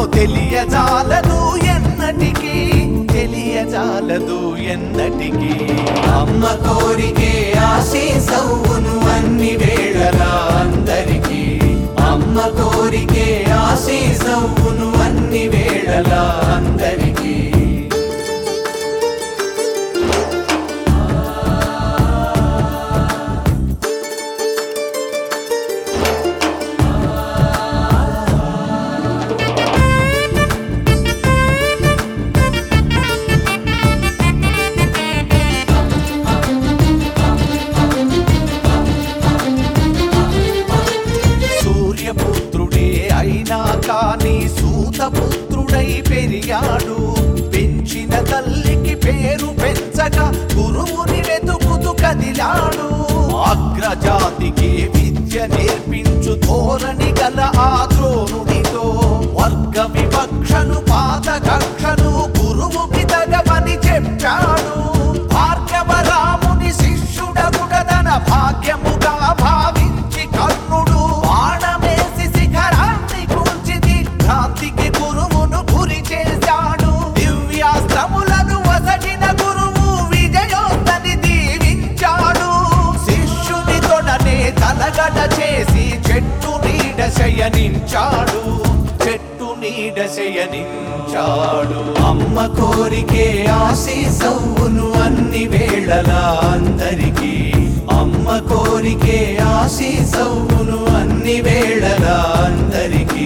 తెలియజాలదు ఎన్నటికి తెలియజాలదు ఎన్నటికి అమ్మ కోరికే ఆశీసవును అన్ని వేళలా అందరికీ అమ్మ కోరికే ఆశీసవును అన్ని వేళలా అందరికీ సూర్యపుత్రుడే అయినా కాని సూతపుత్రుడై పెరిగాడు పెంచిన తల్లికి పేరు పెంచగా గురువుని వెతుకుతూ కదిలాడు అగ్రజాతికి విద్య నేర్పించు ధోరణి గల ఆ ద్రోణుడితో వర్గ వివక్షను పాత కక్షను గురువుకి తగవని చెప్పాడు భార్గవరాముని శిష్యుడగుడదన భాగ్యముగా భావించి కర్ణుడు బాణమేసి శిఖరాన్ని కూల్చి భ్రాంతికి గురువును గురి చేశాడు దివ్యాస్త్రములను వసటిన గురువు విజయోత్తని దీవించాడు శిష్యుని తొడనే తలగడ చేసి చెట్టు నీడ శయనించాడు చెట్టు నీడ శయనించాడు అమ్మ కోరికే ఆశీసవును అన్ని వేళలా అందరికీ అమ్మ కోరికే ఆశీసవును అన్ని వేళలా అందరికీ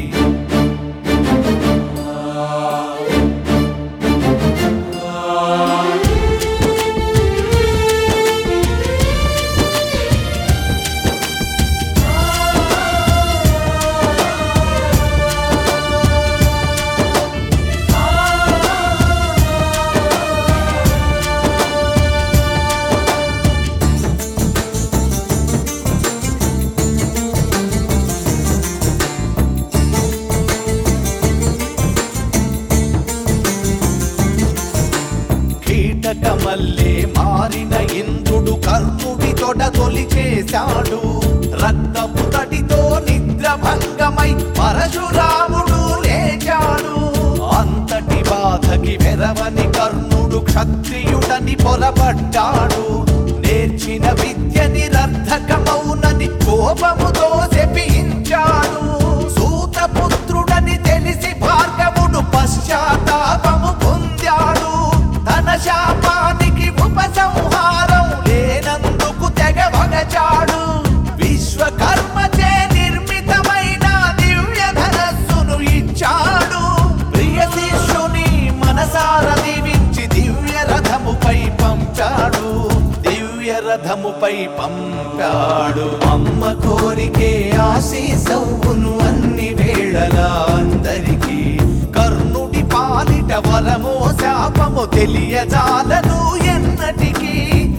కీటకమల్లే మారిన ఇంద్రుడు కర్ణుడి తొడ తొలి చేశాడు రక్తపు తడితో నిద్రభంగమై పరశురాముడు లేచాడు అంతటి బాధకి వెరవని కర్ణుడు క్షత్రియుడని పొరపడ్డాడు నేర్చిన విద్య నిరర్ధకమౌనని కోపముతో శపించాడు సూతపుత్రుడని తెలిసి భార్గవుడు పశ్చాత్తాపము పొందాడు తన శాపానికి ఉపసంహారం లేనందుకు తెగ వగచాడు విశ్వకర్మచే నిర్మితమైన దివ్య ధనస్సును ఇచ్చాడు ప్రియ శిష్యుని మనసార దీవించి దివ్య రథముపై పంపాడు దివ్య రథముపై పంపాడు అమ్మ కోరికే ఆశీసవును అన్ని వేళలా అందరికీ కర్ణుడి పాలిట వరమో శాపము తెలియజాలదు ఎన్నటికీ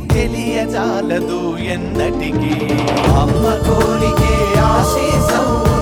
తెలియజాలదు ఎన్నటికీ అమ్మ కోరికే ఆశీసవును